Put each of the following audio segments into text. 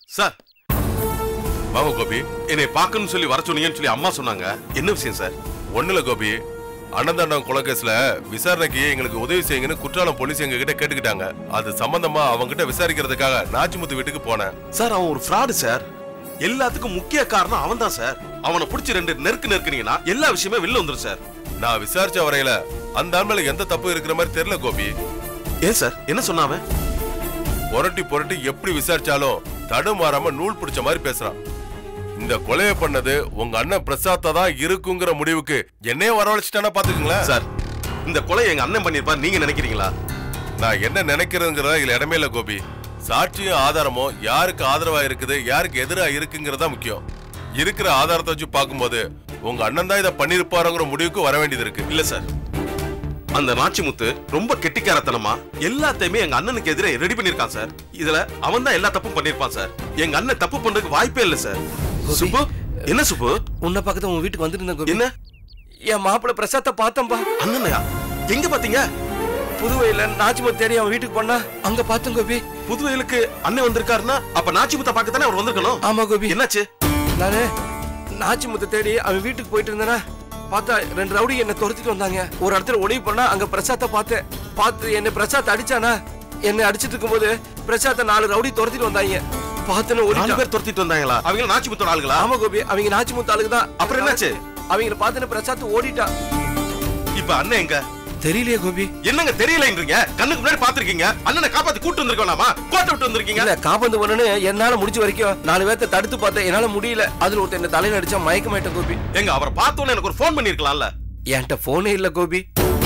Sir வாங்க கோபி என்னை பார்க்கணும்னு சொல்லி வர சொன்னீங்கன்னு சொல்லி அம்மா சொன்னாங்க என்ன விஷயம் சார் ஒண்ணுல கோபி அனந்தாண்டம் கொலை கேஸ்ல விசாரணைக்கு எங்களுக்கு உதவி செய்யுங்கன்னு குற்றாலம் போலீஸ் எங்க கிட்ட கேட்டுக்கிட்டாங்க அது சம்பந்தமா அவங்க கிட்ட விசாரிக்கிறதுக்காக நாச்சிமுத்து வீட்டுக்கு போனேன் சார் அவன் ஒரு ஃப்ராடு சார் எல்லாத்துக்கும் முக்கிய காரணம் அவன் தான் சார் அவனை பிடிச்சி ரெண்டு நெருக்கு நெருக்குனீங்கன்னா எல்லா விஷயமே வெளில வந்துரும் சார் நான் விசாரிச்ச வரையில அந்த ஆள் மேல எந்த தப்பு இருக்கிற மாதிரி தெரியல கோபி ஏன் சார் என்ன சொன்னான் அவன் புரட்டி புரட்டி எப்படி விசாரிச்சாலும் தடுமாறாம நூல் பிடிச்ச மாதிரி பேசுறான் இந்த கொலையை பண்ணது உங்க அண்ணன் பிரசாத்தா தான் இருக்குங்கிற முடிவுக்கு என்னையே வரவழைச்சிட்டானா பாத்துக்கங்களேன் சார் இந்த கொலை எங்க அண்ணன் பண்ணிருப்பார் நீங்க நினைக்கிறீங்களா நான் என்ன நினைக்கிறதுங்கிறதா இதுல இடமே இல்ல கோபி சாட்சியும் ஆதாரமும் யாருக்கு ஆதரவா இருக்குது யாருக்கு எதிரா இருக்குங்கிறதா முக்கியம் இருக்கிற ஆதாரத்தை வச்சு பார்க்கும்போது உங்க அண்ணன் தான் இதை பண்ணிருப்பாருங்கிற முடிவுக்கு வர வேண்டியது இருக்கு இல்ல சார் அந்த நாச்சிமுத்து ரொம்ப கெட்டிக்காரத்தனமா எல்லாத்தையுமே எங்க அண்ணனுக்கு எதிரே ரெடி பண்ணிருக்கான் சார் இதுல அவன் தான் எல்லா தப்பும் பண்ணிருப்பான் சார் எங்க அண்ணன் தப்பு பண்றதுக்கு வாய்ப்பே இல்ல சார் சுப்பு என்ன சுப்பு உன்னை பக்கத்து உன் வீட்டுக்கு வந்துட்டு இருந்தேன் கோபி என்ன என் மாப்பிள்ள பிரசாத்தை பார்த்தம்பா அண்ணனையா எங்க பாத்தீங்க புதுவையில நாச்சிமத் தேடி அவன் வீட்டுக்கு போனா அங்க பார்த்தேன் கோபி புதுவையிலுக்கு அண்ணன் வந்திருக்காருன்னா அப்ப நாச்சிமுத்த பார்க்க தானே அவர் வந்திருக்கணும் ஆமா கோபி என்னாச்சு நானு நாச்சிமுத்தை தேடி அவன் வீட்டுக்கு போயிட்டு இருந்தேனா பார்த்தா ரெண்டு ரவுடி என்ன துரத்திட்டு வந்தாங்க ஒரு இடத்துல ஒளிவு பண்ணா அங்க பிரசாத்தை பார்த்தேன் பார்த்து என்ன பிரசாத் அடிச்சானா என்னை அடிச்சிட்டு இருக்கும்போது பிரசாத்தை நாலு ரவுடி துரத்திட்டு வந்தாங்க பார்த்துன்னு நாலு ஓடி பேர் துரத்திட்டு வந்தாங்களா அவங்க நாச்சிமுத்தோட ஆளுங்களா ஆமா கோபி அவங்க நாச்சிமுத்து ஆளுக்கு தான் அப்புறம் என்னாச்சு? அவங்கள பார்த்துன்னு பிரசாத் ஓடிட்டான் இப்ப அண்ணன் எங்க தெரியலையே கோபி என்னங்க தெரியலன்றீங்க கண்ணுக்கு முன்னாடி பாத்திருக்கீங்க அண்ணனை காப்பாத்தி கூட்டு வந்திருக்கோம்லாமா கோட்டை விட்டு வந்திருக்கீங்க இல்ல காபந்து பண்ணனு என்னால முடிஞ்ச வரைக்கும் நாலு பேர்த்த தடுத்து பார்த்தேன் என்னால முடியல அதுல ஒருத்தன் என்ன தலையில அடிச்சா மயக்கமாயிட்டேன் கோபி எங்க அவரை பார்த்தோன்னு எனக்கு ஒரு ஃபோன் பண்ணிருக்கலாம்ல என்கிட்ட போனே இல்ல கோபி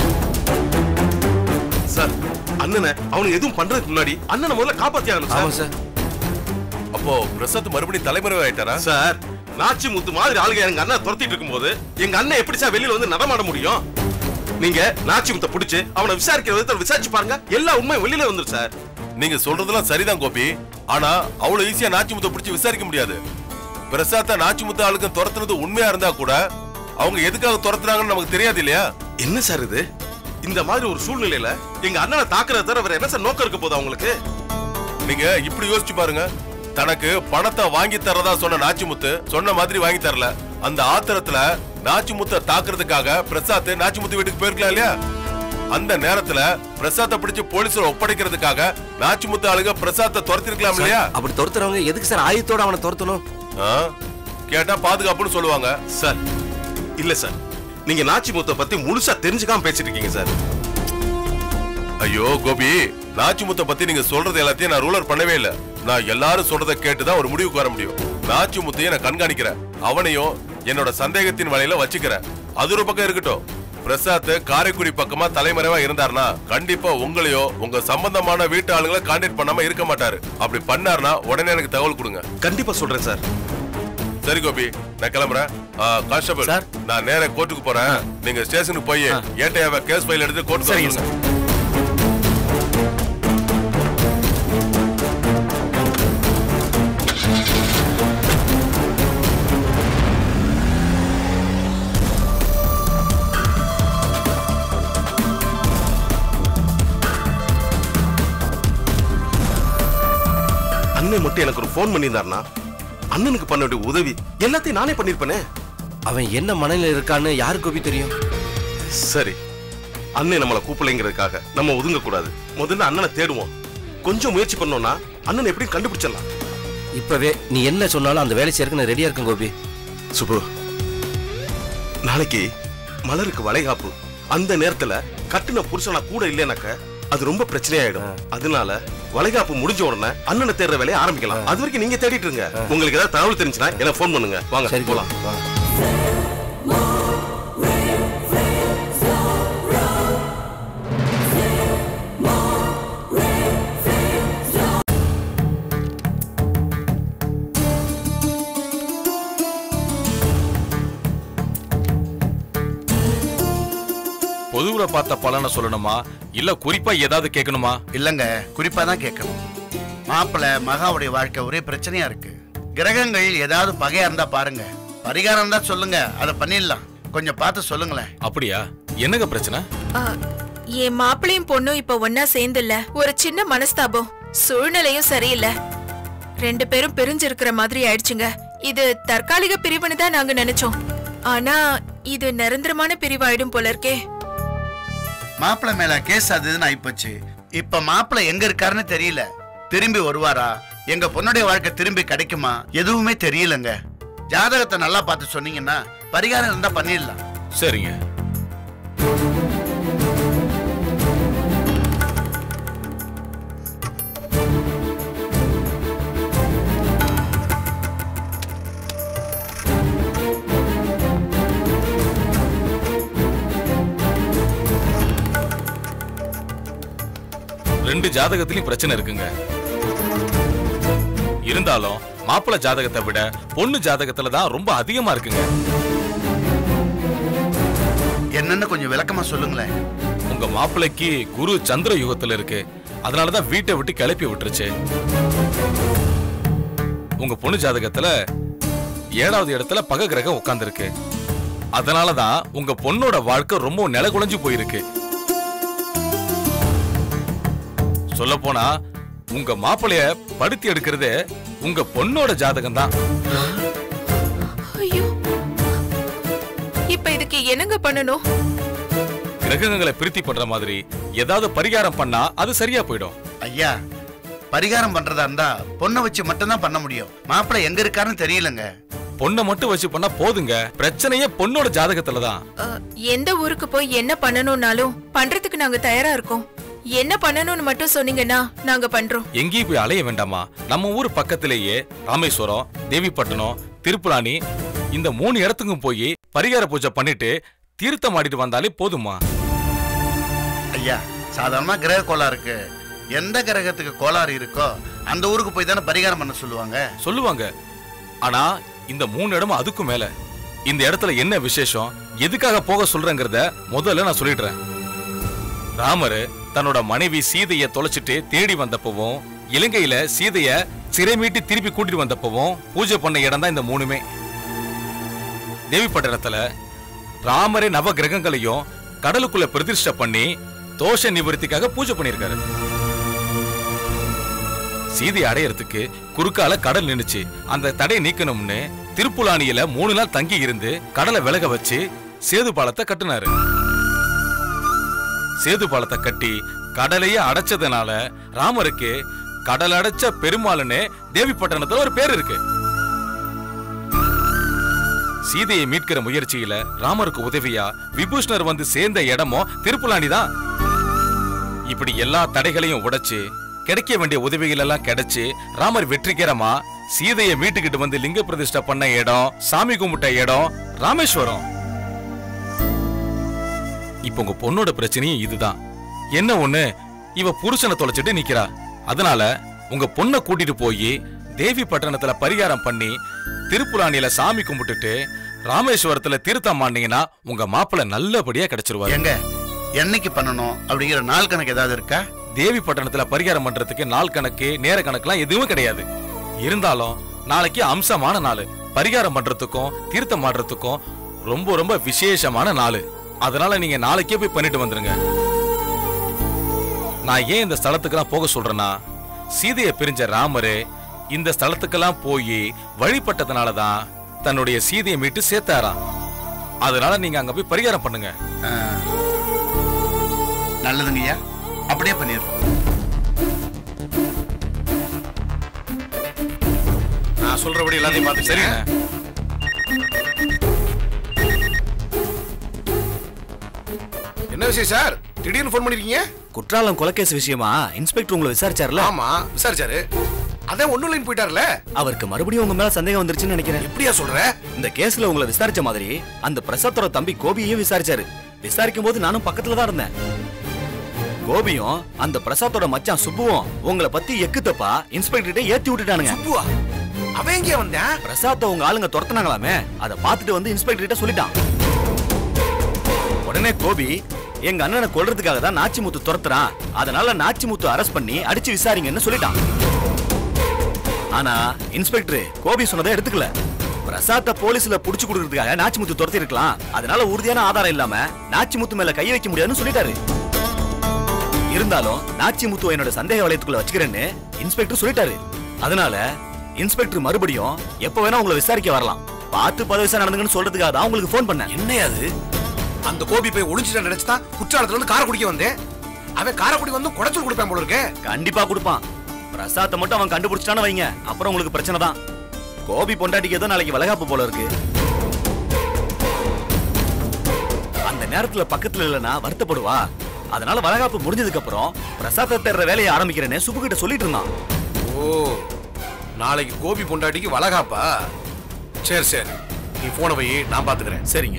சார் அண்ணனை அவனுக்கு எதுவும் பண்றதுக்கு முன்னாடி அண்ணனை முதல்ல காப்பாத்தி ஆகணும் ஆமா சார் சார் அப்போ பிரசாத் மறுபடியும் தலைமறைவு ஆயிட்டாரா சார் நாச்சி முத்து மாதிரி ஆளுங்க எங்க அண்ணன் துரத்திட்டு இருக்கும்போது எங்க அண்ணன் எப்படி சார் வெளியில வந்து நடமாட முடியும் நீங்க நாச்சி முத்த பிடிச்சு அவனை விசாரிக்கிற விதத்துல விசாரிச்சு பாருங்க எல்லா உண்மையும் வெளியில வந்துரும் சார் நீங்க சொல்றதெல்லாம் சரிதான் கோபி ஆனா அவ்வளவு ஈஸியா நாச்சிமுத்தை பிடிச்சு விசாரிக்க முடியாது பிரசாத்த நாச்சிமுத்த ஆளுக்கு துரத்துனது உண்மையா இருந்தா கூட அவங்க எதுக்காக துரத்துறாங்கன்னு நமக்கு தெரியாது இல்லையா என்ன சார் இது இந்த மாதிரி ஒரு சூழ்நிலையில எங்க அண்ணனை தாக்குறத தவிர வேற என்ன சார் நோக்கம் இருக்க போகுது அவங்களுக்கு நீங்க இப்படி யோசிச்சு பாருங்க தனக்கு பணத்தை வாங்கி தரதா சொன்ன நாச்சிமுத்து சொன்ன மாதிரி வாங்கி தரல அந்த ஆத்திரத்துல நாச்சிமுத்த தாக்குறதுக்காக பிரசாத் நாச்சிமுத்து வீட்டுக்கு போயிருக்கலாம் இல்லையா அந்த நேரத்துல பிரசாத்தை பிடிச்சு போலீஸ்ல ஒப்படைக்கிறதுக்காக நாச்சிமுத்து ஆளுங்க பிரசாத்தை துரத்திருக்கலாம் இல்லையா அப்படி துரத்துறவங்க எதுக்கு சார் ஆயுத்தோட அவனை துரத்தணும் ஆ? கேட்டா பாதுகாப்புன்னு சொல்லுவாங்க சார் இல்ல சார் நீங்க நாச்சி முத்த பத்தி முழுசா தெரிஞ்சுக்காம பேசிட்டு இருக்கீங்க சார் ஐயோ கோபி நாச்சிமுத்த பத்தி நீங்க சொல்றது எல்லாத்தையும் நான் ரூலர் பண்ணவே இல்ல நான் எல்லாரும் சொல்றத கேட்டுதான் ஒரு முடிவுக்கு வர முடியும் நாச்சிமுத்தையும் நான் கண்காணிக்கிறேன் அவனையும் என்னோட சந்தேகத்தின் வலையில வச்சுக்கிறேன் அது ஒரு பக்கம் இருக்கட்டும் பிரசாத் காரைக்குடி பக்கமா தலைமறைவா இருந்தாருன்னா கண்டிப்பா உங்களையோ உங்க சம்பந்தமான வீட்டு ஆளுங்களை கான்டாக்ட் பண்ணாம இருக்க மாட்டாரு அப்படி பண்ணாருன்னா உடனே எனக்கு தகவல் கொடுங்க கண்டிப்பா சொல்றேன் சார் சரி கோபி நான் கிளம்புறேன் ஆ, கான்ஸ்டபிள் சார். நான் நேரா கோர்ட்டுக்கு போறேன் நீங்க ஸ்டேஷனுக்கு போய் ஏட்டையாவ கேஸ் ஃபைல் எடுத்து கோர்ட்டுக்கு சரிங்க வந்துருங்க அண்ணன் மட்டும் எனக்கு ஒரு ஃபோன் பண்ணியிருந்தாருன்னா அண்ணனுக்கு பண்ண வேண்டிய உதவி எல்லாத்தையும் நானே பண்ணிருப்பேனே அவன் என்ன மனநிலை இருக்கான்னு யாரு கோபி தெரியும் சரி அண்ணன் நம்மளை கூப்பிடலைங்கிறதுக்காக நம்ம ஒதுங்க கூடாது முதல்ல அண்ணனை தேடுவோம் கொஞ்சம் முயற்சி பண்ணோம்னா அண்ணனை எப்படி கண்டுபிடிச்சிடலாம் இப்பவே நீ என்ன சொன்னாலும் அந்த வேலை சேர்க்க நான் ரெடியா இருக்கேன் கோபி சுபு நாளைக்கு மலருக்கு வளைகாப்பு அந்த நேரத்துல கட்டுன புருஷனா கூட இல்லைனாக்க அது ரொம்ப பிரச்சனையாயிடும் அதனால வளைகாப்பு முடிஞ்ச உடனே அண்ணனை தேடுற வேலையை ஆரம்பிக்கலாம் அது வரைக்கும் நீங்க தேடிட்டு இருங்க உங்களுக்கு ஏதாவது தகவல் தெரிஞ்சுன்னா எனக்கு ஃபோன் பண்ணுங்க வாங்க சரி போலாம் கோபி வாங்க. பொதுவுல பார்த்த பலனை சொல்லணுமா இல்ல குறிப்பா ஏதாவது கேட்கணுமா இல்லங்க குறிப்பா தான் கேட்கணும் மாப்பிள்ளை மகாவுடைய வாழ்க்கை ஒரே பிரச்சனையா இருக்கு கிரகங்கள் ஏதாவது பகையா இருந்தா பாருங்க பரிகாரம் தான் சொல்லுங்க அதை பண்ணிடலாம் கொஞ்சம் பார்த்து சொல்லுங்களேன் அப்படியா என்னங்க பிரச்சனை ஆ, என் மாப்பிளையும் பொண்ணும் இப்ப ஒன்னா சேர்ந்துல்ல ஒரு சின்ன மனஸ்தாபம் சூழ்நிலையும் சரியில்லை ரெண்டு பேரும் பிரிஞ்சிருக்கிற மாதிரி ஆயிடுச்சுங்க இது தற்காலிக பிரிவுன்னு தான் நாங்க நினைச்சோம் ஆனா இது நிரந்தரமான பிரிவாயிடும் போல இருக்கே மாப்பிள்ளை மேல கேஸ் அது இதுன்னு ஆயிப்போச்சு இப்ப மாப்பிள்ளை எங்க இருக்காருன்னு தெரியல திரும்பி வருவாரா எங்க பொண்ணுடைய வாழ்க்கை திரும்பி கிடைக்குமா எதுவுமே தெரியலங்க ஜாதகத்தை நல்லா பார்த்து சொன்னீங்கன்னா பரிகாரம் இருந்தா பண்ணிடலாம் சரிங்க ரெண்டு ஜாதகத்திலயும் பிரச்சனை இருக்குங்க இருந்தாலும் மாப்பிள்ளை ஜாதகத்தை விட பொண்ணு ஜாதகத்துல தான் ரொம்ப அதிகமா இருக்குங்க என்னன்னு கொஞ்சம் விளக்கமா சொல்லுங்களேன் உங்க மாப்பிள்ளைக்கு குரு சந்திர யுகத்துல இருக்கு அதனாலதான் வீட்டை விட்டு கிளப்பி விட்டுருச்சு உங்க பொண்ணு ஜாதகத்துல ஏழாவது இடத்துல பக கிரகம் உட்கார்ந்துருக்கு அதனாலதான் உங்க பொண்ணோட வாழ்க்கை ரொம்ப நிலகுலைஞ்சு போயிருக்கு சொல்ல போனா உங்க மாப்பிளைய படுத்தி எடுக்கிறதே உங்க பொண்ணோட ஜாதகம் தான் ஐயோ இப்ப இதுக்கு என்னங்க பண்ணணும் கிரகங்களை பிரித்தி பண்ற மாதிரி ஏதாவது பரிகாரம் பண்ணா அது சரியா போயிடும் ஐயா பரிகாரம் பண்றதா இருந்தா பொண்ணை வச்சு மட்டும்தான் பண்ண முடியும் மாப்பிள்ளை எங்க இருக்காருன்னு தெரியலங்க பொண்ணை மட்டும் வச்சு பண்ணா போதுங்க பிரச்சனையே பொண்ணோட ஜாதகத்துல தான் அ, எந்த ஊருக்கு போய் என்ன பண்ணணும்னாலும் பண்றதுக்கு நாங்க தயாரா இருக்கோம் என்ன பண்ணணும்னு மட்டும் சொன்னீங்கன்னா நாங்க பண்றோம் எங்கேயும் போய் அலைய வேண்டாமா நம்ம ஊர் பக்கத்திலேயே ராமேஸ்வரம் தேவிப்பட்டினம் திருப்புலானி இந்த மூணு இடத்துக்கும் போய் பரிகார பூஜை பண்ணிட்டு தீர்த்தம் ஆடிட்டு வந்தாலே போதுமா ஐயா சாதாரணமா கிரக கோளாறு இருக்கு எந்த கிரகத்துக்கு கோளாறு இருக்கோ அந்த ஊருக்கு போய் தானே பரிகாரம் பண்ண சொல்லுவாங்க சொல்லுவாங்க ஆனா இந்த மூணு இடமும் அதுக்கும் மேல இந்த இடத்துல என்ன விசேஷம் எதுக்காக போக சொல்றேங்கிறத முதல்ல நான் சொல்லிடுறேன் ராமர் தன்னோட மனைவி சீதைய தொலைச்சிட்டு தேடி வந்தப்பவும் இலங்கையில சீதைய சிறை மீட்டு திருப்பி கூட்டிட்டு வந்தப்பவும் பூஜை பண்ண இடம் தான் இந்த மூணுமே தேவிப்பட்டணத்துல ராமரே நவ கிரகங்களையும் கடலுக்குள்ள பிரதிஷ்டை பண்ணி தோஷ நிவர்த்திக்காக பூஜை பண்ணியிருக்காரு சீதை அடையறதுக்கு குறுக்கால கடல் நின்னுச்சு அந்த தடையை நீக்கணும்னு திருப்புலானியில மூணு நாள் தங்கி இருந்து கடலை விலக வச்சு சேது பாலத்தை கட்டினாரு சேது பாலத்தை கட்டி கடலையே அடைச்சதுனால ராமருக்கு கடல் அடைச்ச பெருமாள்னு தேவிப்பட்டணத்துல ஒரு பேர் இருக்கு சீதையை மீட்கிற முயற்சியில ராமருக்கு உதவியா விபூஷணர் வந்து சேர்ந்த இடமும் திருப்புலானி தான் இப்படி எல்லா தடைகளையும் உடைச்சு கிடைக்க வேண்டிய உதவிகள் எல்லாம் கிடைச்சு ராமர் வெற்றிகரமா சீதையை மீட்டுக்கிட்டு வந்து லிங்க பிரதிஷ்டை பண்ண இடம் சாமி கும்பிட்ட இடம் ராமேஸ்வரம் இப்ப உங்க பொண்ணோட பிரச்சனையும் இதுதான் என்ன ஒண்ணு இவ புருஷனை தொலைச்சிட்டு நிக்கிறா அதனால உங்க பொண்ணை கூட்டிட்டு போய் தேவி பட்டணத்துல பரிகாரம் பண்ணி திருப்புராணியில சாமி கும்பிட்டுட்டு ராமேஸ்வரத்துல தீர்த்தம் மாட்டீங்கன்னா உங்க மாப்பிள்ளை நல்லபடியா கிடைச்சிருவாரு எங்க என்னைக்கு பண்ணணும் அப்படிங்கிற நாள் கணக்கு ஏதாவது இருக்கா தேவி பட்டணத்துல பரிகாரம் பண்றதுக்கு நாள் கணக்கு நேர கணக்குலாம் எதுவும் கிடையாது இருந்தாலும் நாளைக்கு அம்சமான நாள் பரிகாரம் பண்றதுக்கும் தீர்த்தம் ஆடுறதுக்கும் ரொம்ப ரொம்ப விசேஷமான நாள் அதனால நீங்க நாளைக்கே போய் பண்ணிட்டு வந்துருங்க நான் ஏன் இந்த ஸ்தலத்துக்கெல்லாம் போக சொல்றேன்னா சீதையை பிரிஞ்ச ராமரு இந்த ஸ்தலத்துக்கெல்லாம் போய் வழிபட்டதுனால தான் தன்னுடைய சீதையை மீட்டு சேர்த்தாராம் அதனால நீங்க அங்க போய் பரிகாரம் பண்ணுங்க ஆ. நல்லதுங்கய்யா அப்படியே பண்ணிடுறோம் நான் சொல்றபடி எல்லாத்தையும் பார்த்து சரிங்க என்ன விஷயம் சார் திடீர்னு ஃபோன் பண்ணிருக்கீங்க குற்றாலம் கொலைகேஸ் விஷயமா இன்ஸ்பெக்டர் உங்களை விசாரிச்சார்ல ஆமா விசாரிச்சாரு அதான் ஒண்ணு லைன் போயிட்டார்ல அவருக்கு மறுபடியும் உங்க மேல சந்தேகம் வந்துருச்சுன்னு நினைக்கிறேன் எப்படியா சொல்ற இந்த கேஸ்ல உங்களை விசாரிச்ச மாதிரி அந்த பிரசாத்தோட தம்பி கோபியையும் விசாரிச்சாரு விசாரிக்கும் போது நானும் பக்கத்துல தான் இருந்தேன் கோபியும் அந்த பிரசாத்தோட மச்சான் சுப்புவும் உங்களை பத்தி எக்கு தப்பா இன்ஸ்பெக்டர்கிட்ட ஏத்தி விட்டுட்டானுங்க சுப்புவா அவன் எங்கே வந்தான் பிரசாத்த உங்க ஆளுங்க துரத்துனாங்களாமே அதை பார்த்துட்டு வந்து இன்ஸ்பெக்டர் கிட்ட சொல்லிட்டான் உடனே கோபி எங்க அண்ணனை கொல்றதுக்காக தான் நாச்சிமுத்து துரத்துறான் அதனால நாச்சிமுத்து அரெஸ்ட் பண்ணி அடிச்சு விசாரிங்கன்னு சொல்லிட்டான் ஆனா இன்ஸ்பெக்டர் கோபி சொன்னதை எடுத்துக்கல பிரசாத்த போலீஸ்ல புடிச்சு கொடுக்கறதுக்காக நாச்சிமுத்து துரத்தி இருக்கலாம் அதனால உறுதியான ஆதாரம் இல்லாம நாச்சிமுத்து மேல கை வைக்க முடியாதுன்னு சொல்லிட்டாரு இருந்தாலும் நாச்சிமுத்து என்னோட சந்தேக வளையத்துக்குள்ள வச்சுக்கிறேன்னு இன்ஸ்பெக்டர் சொல்லிட்டாரு அதனால இன்ஸ்பெக்டர் மறுபடியும் எப்ப வேணா உங்களை விசாரிக்க வரலாம் பார்த்து பதவிசா நடந்துங்கன்னு சொல்றதுக்காக தான் உங்களுக்கு ஃபோன் பண்ணேன் என்ன அது அந்த கோபி போய் ஒளிஞ்சிட்ட நினைச்சுதான் குற்றாலத்துல இருந்து காரை குடிக்க வந்தேன் அவன் காரைக்குடி வந்து குடைச்சல் கொடுப்பேன் போல இருக்கே கண்டிப்பா கொடுப்பான் பிரசாத்தை மட்டும் அவன் கண்டுபிடிச்சிட்டான்னு வைங்க அப்புறம் உங்களுக்கு பிரச்சனை தான் கோபி பொண்டாட்டிக்கு ஏதோ நாளைக்கு வளகாப்பு போல இருக்கு அந்த நேரத்துல பக்கத்துல இல்லனா வருத்தப்படுவா அதனால வளகாப்பு முடிஞ்சதுக்கு அப்புறம் பிரசாத்தை தேடுற வேலையை ஆரம்பிக்கிறேன்னு சுப்பு கிட்ட சொல்லிட்டு இருந்தான் ஓ நாளைக்கு கோபி பொண்டாட்டிக்கு வளகாப்பா சரி சரி நீ போன வை நான் பாத்துக்கிறேன் சரிங்க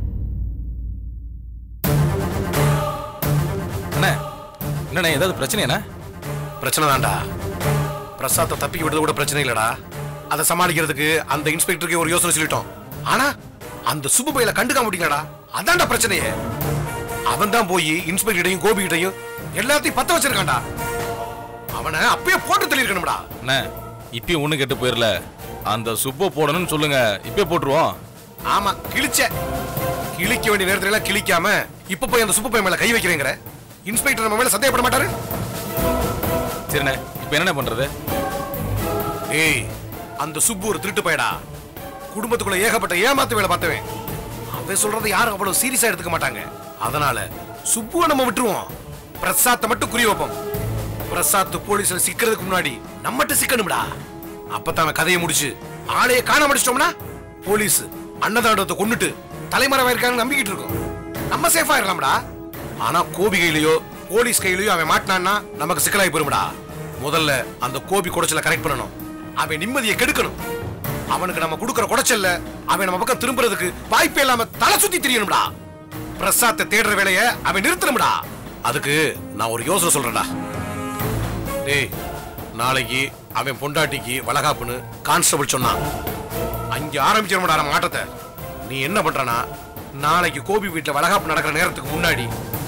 அண்ணே என்னண்ணே ஏதாவது பிரச்சனை என்ன பிரச்சனை தான்டா பிரசாத்தை தப்பிக்க விடுறது கூட பிரச்சனை இல்லடா அதை சமாளிக்கிறதுக்கு அந்த இன்ஸ்பெக்டருக்கு ஒரு யோசனை சொல்லிட்டோம் ஆனா அந்த சுப்பு பையில கண்டுக்க முடியலடா அதான்டா பிரச்சனையே அவன் தான் போய் இன்ஸ்பெக்டரையும் கோபிகிட்டையும் எல்லாத்தையும் பத்த வச்சிருக்கான்டா அவனை அப்பயே போட்டு தள்ளியிருக்கணும்டா அண்ணே இப்பயும் ஒண்ணு கெட்டு போயிரல அந்த சுப்பை போடணும்னு சொல்லுங்க இப்பயே போட்டுருவோம் ஆமா கிழிச்ச கிழிக்க வேண்டிய நேரத்துல எல்லாம் கிழிக்காம இப்ப போய் அந்த சுப்பு பையன் மேல கை வைக்கிறேங்கிற இன்ஸ்பெக்டர் நம்ம மேல சந்தேகப்பட மாட்டாரு சரிண்ணே இப்ப என்ன பண்றது ஏய் அந்த சுப்பு ஒரு திருட்டு பையடா குடும்பத்துக்குள்ள ஏகப்பட்ட ஏமாத்து வேலை பார்த்தவன் அவன் சொல்றதை யாரும் அவ்வளவு சீரியஸா எடுத்துக்க மாட்டாங்க அதனால சுப்புவை நம்ம விட்டுருவோம் பிரசாத்தை மட்டும் குறி வைப்போம் பிரசாத் போலீஸ்ல சிக்கிறதுக்கு முன்னாடி நம்மகிட்ட சிக்கணும்டா அப்பதான் அவன் கதையை முடிச்சு ஆளைய காண முடிச்சிட்டோம்னா போலீஸ் அன்னதாண்டத்தை கொன்னுட்டு தலைமறைவா இருக்காங்கன்னு நம்பிக்கிட்டு இருக்கோம் நம்ம சேஃபா இருக்கலாம்டா ஆனா கோபி கையிலயோ போலீஸ் கையிலயோ அவன் மாட்டினான்னா நமக்கு சிக்கலாகி போயிரும்டா முதல்ல அந்த கோபி குடைச்சல கரெக்ட் பண்ணணும் அவன் நிம்மதியை கெடுக்கணும் அவனுக்கு நம்ம கொடுக்கிற குடைச்சல்ல அவன் நம்ம பக்கம் திரும்புறதுக்கு வாய்ப்பே இல்லாம தலை சுத்தி தெரியணும்டா பிரசாத்தை தேடுற வேலைய அவன் நிறுத்தணும்டா அதுக்கு நான் ஒரு யோசனை சொல்றேன்டா டேய் நாளைக்கு அவன் பொண்டாட்டிக்கு வளகாப்புன்னு கான்ஸ்டபிள் சொன்னான் அங்க ஆரம்பிச்சிடமாடா நம்ம ஆட்டத்தை நீ என்ன பண்றனா நாளைக்கு கோபி வீட்டுல வளகாப்பு நடக்கிற நேரத்துக்கு முன்னாடி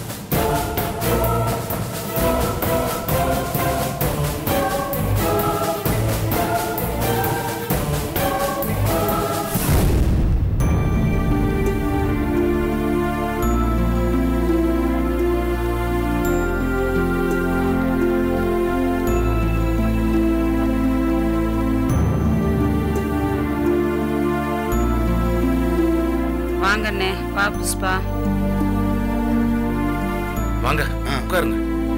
வாங்கண்ணே வா புஷ்பா வாங்க உட்காருங்க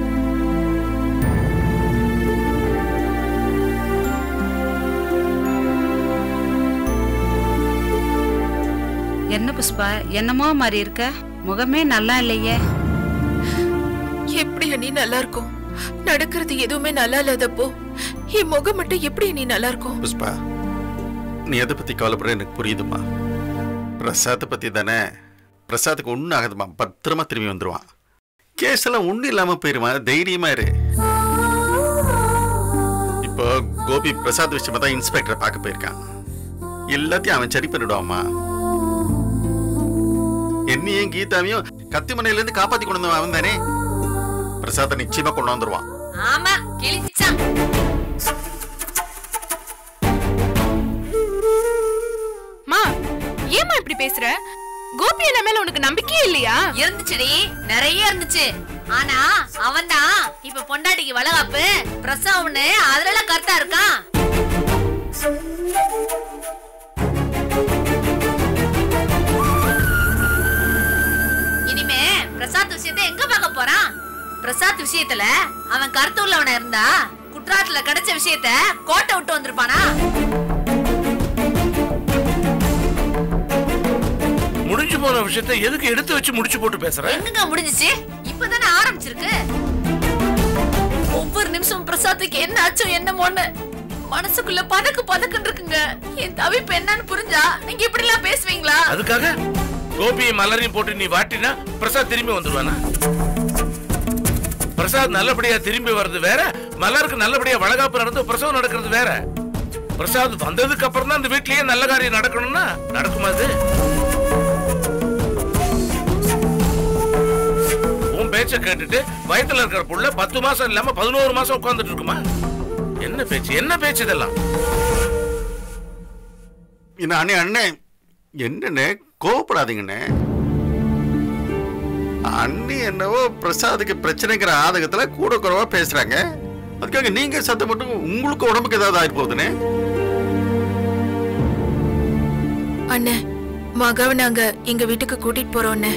என்ன புஷ்பா என்னமோ மாதிரி இருக்க முகமே நல்லா இல்லையே எப்படி நீ நல்லா இருக்கும் நடக்கிறது எதுவுமே நல்லா இல்லாதப்போ என் முகம் மட்டும் எப்படி நீ நல்லா இருக்கும் புஷ்பா நீ எதை பத்தி கவலைப்படுற எனக்கு புரியுதுமா பிரசாத்தை பத்தி தானே பிரசாத்துக்கு ஒன்றும் ஆகாதுமா பத்திரமா திரும்பி வந்துருவான் கேஸ் எல்லாம் ஒன்றும் இல்லாம போயிருவான் தைரியமா இரு இப்போ கோபி பிரசாத் விஷயமா தான் இன்ஸ்பெக்டரை பார்க்க போயிருக்கான் எல்லாத்தையும் அவன் சரி பண்ணிடுவாம்மா என்னையும் கீதாவையும் கத்திமனையில இருந்து காப்பாத்தி கொண்டு வந்தவன் அவன் தானே பிரசாத்தை நிச்சயமா கொண்டு வந்துருவான் ஆமா கிழிச்சான் மா ஏமா இப்படி பேசுற கோபி என்ன மேல உனக்கு நம்பிக்கையே இல்லையா இருந்துச்சுடி நிறைய இருந்துச்சு ஆனா அவன்தான் இப்ப பொண்டாட்டிக்கு வளகாப்பு பிரசவம்னு அதுல கருத்தா இருக்கான் இனிமே பிரசாத் விஷயத்தை எங்க பார்க்க போறான் பிரசாத் விஷயத்துல அவன் கருத்து உள்ளவனா இருந்தா குற்றாலத்துல கிடைச்ச விஷயத்த கோட்டை விட்டு வந்திருப்பானா முடிஞ்சு போன விஷயத்தை எதுக்கு எடுத்து வச்சு முடிச்சு போட்டு பேசுற எங்கங்க முடிஞ்சுச்சு இப்பதானே ஆரம்பிச்சிருக்கு ஒவ்வொரு நிமிஷம் பிரசாத்துக்கு என்ன ஆச்சோ என்னமோன்னு மனசுக்குள்ள பதக்கு பதக்குன்னு இருக்குங்க என் தவிப்பு என்னன்னு புரிஞ்சா நீங்க இப்படி எல்லாம் பேசுவீங்களா அதுக்காக கோபியும் மலரையும் போட்டு நீ வாட்டினா பிரசாத் திரும்பி வந்துருவானா பிரசாத் நல்லபடியா திரும்பி வர்றது வேற மலருக்கு நல்லபடியா வளகாப்பு நடந்து பிரசவம் நடக்கிறது வேற பிரசாத் வந்ததுக்கு அப்புறம் தான் இந்த வீட்லயே நல்ல காரியம் நடக்கணும்னா நடக்குமா அது உன் பேச்ச கேட்டுட்டு வயித்துல இருக்கிற புள்ள பத்து மாசம் இல்லாம பதினோரு மாசம் உட்கார்ந்துட்டு இருக்குமா என்ன பேச்சு என்ன பேச்சு இதெல்லாம் என்ன அண்ணே அண்ணே என்னண்ணே கோவப்படாதீங்கண்ணே அண்ணி என்னவோ பிரசாதுக்கு பிரச்சனைங்கிற ஆதகத்துல கூட குறைவா பேசுறாங்க அதுக்காக நீங்க சத்தம் மட்டும் உங்களுக்கு உடம்புக்கு ஏதாவது ஆயிட்டு போகுதுனே அண்ணே மகாவை நாங்க எங்க வீட்டுக்கு கூட்டிட்டு போறோம் அண்ணே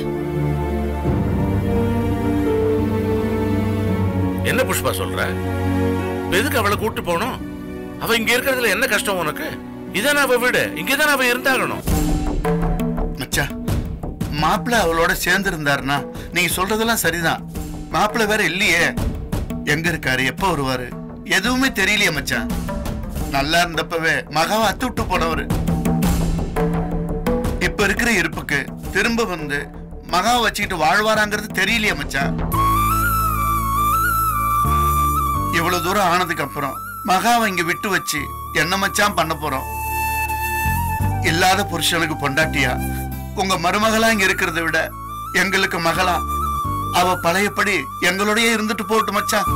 என்ன புஷ்பா சொல்ற இப்ப எதுக்கு அவளை கூட்டு போகணும் அவ இங்க இருக்கிறதுல என்ன கஷ்டம் உனக்கு இதானே அவ வீடு இங்கதானே அவ இருந்தாகணும் மச்சான் மாப்பிள்ள அவளோட சேர்ந்து இருந்தாருன்னா நீங்க சொல்றதெல்லாம் சரிதான் மாப்பிள்ள வேற இல்லையே எங்க இருக்காரு எப்ப வருவாரு எதுவுமே தெரியலையே மச்சான் நல்லா இருந்தப்பவே மகாவை அத்து விட்டு போனவரு இப்ப இருக்கிற இருப்புக்கு திரும்ப வந்து மகாவை வச்சுக்கிட்டு வாழ்வாராங்கிறது தெரியலையே மச்சான் இவ்வளவு தூரம் ஆனதுக்கு அப்புறம் மகாவை இங்க விட்டு வச்சு என்ன மச்சான் பண்ண போறோம் இல்லாத புருஷனுக்கு பொண்டாட்டியா உங்க மருமகளா இங்க இருக்கிறத விட எங்களுக்கு மகளா அவ பழையபடி எங்களோடயே இருந்துட்டு போட்டு மச்சான்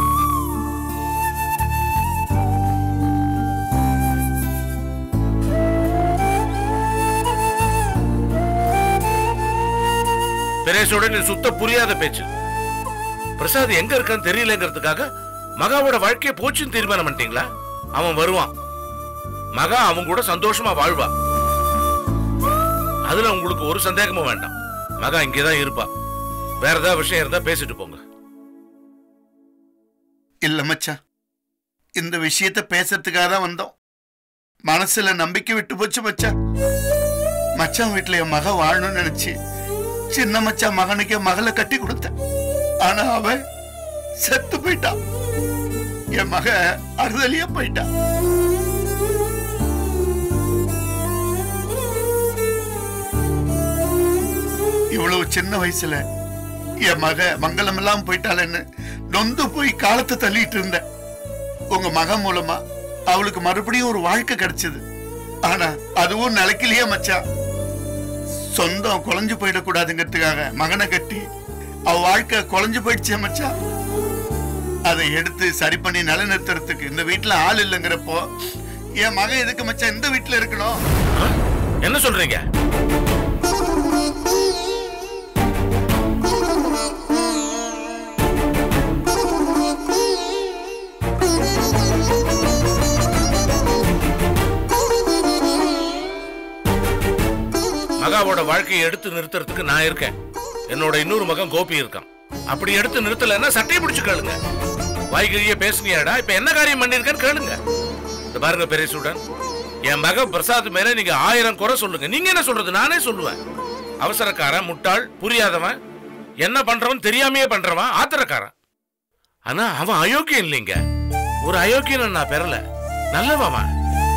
பெரேஷோட நீ சுத்த புரியாத பேச்சு பிரசாத் எங்க இருக்கான்னு தெரியலங்கிறதுக்காக மகாவோட வாழ்க்கைய போச்சுன்னு தீர்மானம் பண்ணிட்டீங்களா அவன் வருவான் மகா அவன் கூட சந்தோஷமா வாழ்வா அதுல உங்களுக்கு ஒரு சந்தேகமும் வேண்டாம் மகா இங்கதான் இருப்பா வேற ஏதாவது விஷயம் இருந்தா பேசிட்டு போங்க இல்ல மச்சான் இந்த விஷயத்த பேசுறதுக்காக தான் வந்தோம் மனசுல நம்பிக்கை விட்டு போச்சு மச்சான் மச்சான் வீட்டுல என் மக வாழணும்னு நினைச்சு சின்ன மச்சான் மகனுக்கே மகளை கட்டி கொடுத்தேன் ஆனா அவன் செத்து போயிட்டான் என் மக அறுதலியா போயிட்டான் இவ்வளவு சின்ன வயசுல என் மக மங்களம் எல்லாம் போயிட்டாளன்னு நொந்து போய் காலத்தை தள்ளிட்டு இருந்தேன் உங்க மகன் மூலமா அவளுக்கு மறுபடியும் ஒரு வாழ்க்கை கிடைச்சது ஆனா அதுவும் நிலைக்கலையே மச்சான் சொந்தம் குலைஞ்சு போயிடக்கூடாதுங்கிறதுக்காக மகனை கட்டி அவ வாழ்க்கை குலைஞ்சு போயிடுச்சே மச்சான் அதை எடுத்து சரி பண்ணி நிலைநிறுத்துறதுக்கு இந்த வீட்டுல ஆள் இல்லைங்கிறப்போ என் மகன் எதுக்கு மச்சான் இந்த வீட்டுல இருக்கணும் என்ன சொல்றீங்க மகாவோட வாழ்க்கையை எடுத்து நிறுத்துறதுக்கு நான் இருக்கேன் என்னோட இன்னொரு மகன் கோபி இருக்கான் அப்படி எடுத்து நிறுத்தலைன்னா சட்டையை பிடிச்சு கேளுங்க வாய்கிழிய பேசுனியாடா இப்ப என்ன காரியம் பண்ணிருக்கேன்னு கேளுங்க இந்த பாருங்க பெரியசுடன் என் மகன் பிரசாத் மேல நீங்க ஆயிரம் குறை சொல்லுங்க நீங்க என்ன சொல்றது நானே சொல்லுவேன் அவசரக்காரன் முட்டாள் புரியாதவன் என்ன பண்றவன் தெரியாமையே பண்றவன் ஆத்திரக்காரன் ஆனா அவன் அயோக்கியம் இல்லைங்க ஒரு அயோக்கியனை நான் பெறல நல்லவன் அவன்.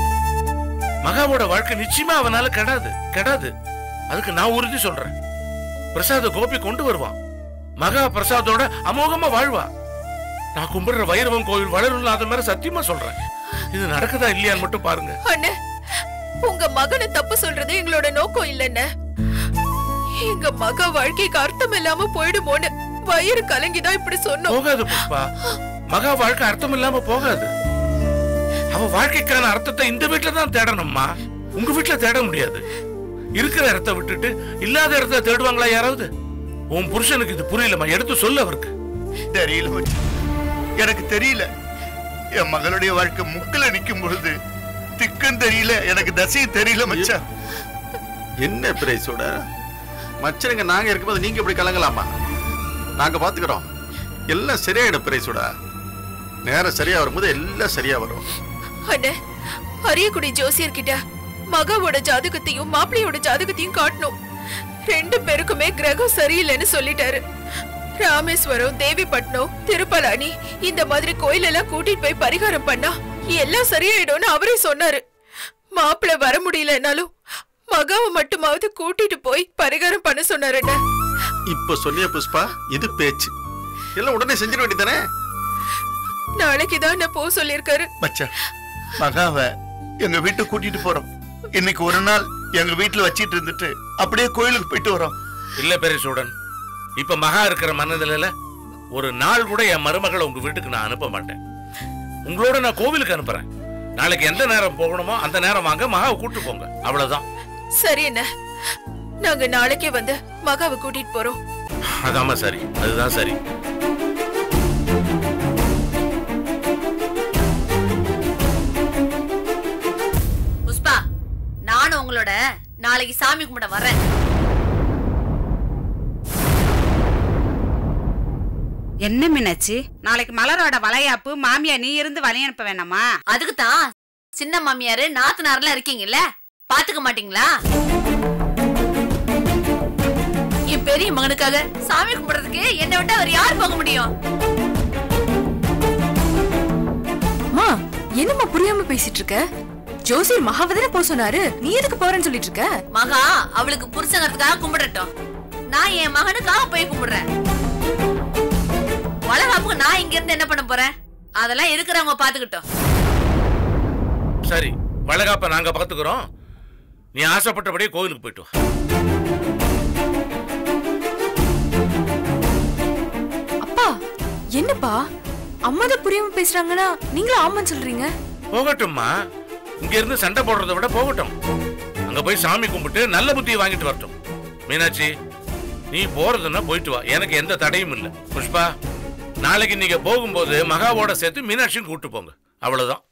மகாவோட வாழ்க்கை நிச்சயமா அவனால கெடாது கெடாது அதுக்கு நான் உறுதி சொல்றேன் பிரசாத கோபி கொண்டு வருவான் மகா பிரசாதோட அமோகமா வாழ்வா நான் கும்பிடுற வைரவன் கோவில் வளரும் அது மாதிரி சத்தியமா சொல்றேன் இது நடக்குதா இல்லையான்னு மட்டும் பாருங்க அண்ணே உங்க மகனை தப்பு சொல்றது எங்களோட நோக்கம் இல்லைன்னு எங்க மக வாழ்க்கைக்கு அர்த்தம் இல்லாம போயிடுமோன்னு வயிறு கலங்கிதான் இப்படி சொன்னோம் போகாது புஷ்பா மகா வாழ்க்கை அர்த்தம் இல்லாம போகாது அவ வாழ்க்கைக்கான அர்த்தத்தை இந்த வீட்டுல தான் தேடணும்மா உங்க வீட்டுல தேட முடியாது இருக்கிற இடத்த விட்டுட்டு இல்லாத இடத்த தேடுவாங்களா யாராவது உன் புருஷனுக்கு இது புரியலம்மா எடுத்து சொல்லு அவருக்கு தெரியல மச்சான். எனக்கு தெரியல என் மகளுடைய வாழ்க்கை முக்கில நிக்கும் பொழுது திக்கம் தெரியல எனக்கு தசையும் தெரியல மச்சான் என்ன பிரைஸோட மச்சனுங்க நாங்க இருக்கும்போது நீங்க இப்படி கலங்கலாமா நாங்க பாத்துக்கிறோம் எல்லாம் சரியாயிடும் பிரைஸோட நேரம் சரியா வரும்போது எல்லாம் சரியா வரும் அண்ணே அரியக்குடி ஜோசியர் கிட்ட மகாவோட ஜாதகத்தையும் மாப்பிள்ளையோட ஜாதகத்தையும் காட்டணும் ரெண்டு பேருக்குமே கிரகம் சரியில்லைன்னு சொல்லிட்டாரு ராமேஸ்வரம் தேவிப்பட்டினம் திருப்பலானி இந்த மாதிரி கோயில் எல்லாம் கூட்டிட்டு போய் பரிகாரம் பண்ணா எல்லாம் சரியாயிடும்னு அவரே சொன்னாரு மாப்பிள்ளை வர முடியலனாலும் மகாவை மட்டுமாவது கூட்டிட்டு போய் பரிகாரம் பண்ண சொன்னாரு அண்ணே. இப்ப சொன்னிய புஷ்பா இது பேச்சு எல்லாம் உடனே செஞ்சிட வேண்டியதானே நாளைக்கு தான் நான் போ சொல்லியிருக்காரு மச்சான் மகாவை எங்க வீட்டுக்கு கூட்டிட்டு போறோம் இன்னைக்கு ஒரு நாள் எங்க வீட்டுல வச்சிட்டு இருந்துட்டு அப்படியே கோயிலுக்கு போயிட்டு வரோம் இல்ல பெரியசூடன் இப்ப மகா இருக்கிற மனநிலையில ஒரு நாள் கூட என் மருமகளை உங்க வீட்டுக்கு நான் அனுப்ப மாட்டேன் உங்களோட நான் கோவிலுக்கு அனுப்புறேன் நாளைக்கு எந்த நேரம் போகணுமோ அந்த நேரம் வாங்க மகாவை கூட்டு போங்க அவ்வளவுதான் சரி என்ன நாங்க நாளைக்கே வந்து மகாவை கூட்டிட்டு போறோம் அதாம்மா சரி அதுதான் சரி நாளைக்கு சாமி கும்பிட வரேன் என்ன மீனாட்சி நாளைக்கு மலரோட வளையாப்பு மாமியா நீ இருந்து வழி அனுப்ப வேணாமா அதுக்கு தான் சின்ன மாமியாரு நாத்தனார்லாம் இருக்கீங்கல்ல பாத்துக்க மாட்டீங்களா என் பெரிய மகனுக்காக சாமி கும்பிடுறதுக்கு என்னை விட்டு அவர் யார் போக முடியும் அம்மா என்னம்மா புரியாம பேசிட்டு இருக்க ஜோசியர் மகாவதன போக சொன்னாரு நீ எதுக்கு போறேன்னு சொல்லிட்டு இருக்க மகா அவளுக்கு புருஷங்கிறதுக்காக கும்பிடட்டும் நான் என் மகனுக்காக போய் கும்பிடுறேன் வளகாப்புக்கு நான் இங்க இருந்து என்ன பண்ண போறேன் அதெல்லாம் இருக்கிறவங்க பாத்துக்கிட்டோம் சரி வளகாப்ப நாங்க பாத்துக்கிறோம் நீ ஆசைப்பட்டபடியே கோவிலுக்கு போயிட்டு வா அப்பா என்னப்பா அம்மா தான் புரியாம பேசுறாங்கன்னா நீங்களும் ஆமான்னு சொல்றீங்க போகட்டும்மா இங்க இருந்து சண்டை போடுறதை விட போகட்டும் அங்க போய் சாமி கும்பிட்டு நல்ல புத்தியை வாங்கிட்டு வரட்டும் மீனாட்சி நீ போறதுன்னா போயிட்டு வா எனக்கு எந்த தடையும் இல்லை புஷ்பா நாளைக்கு நீங்க போகும்போது மகாவோட சேர்த்து மீனாட்சியும் கூட்டு போங்க அவ்வளவுதான்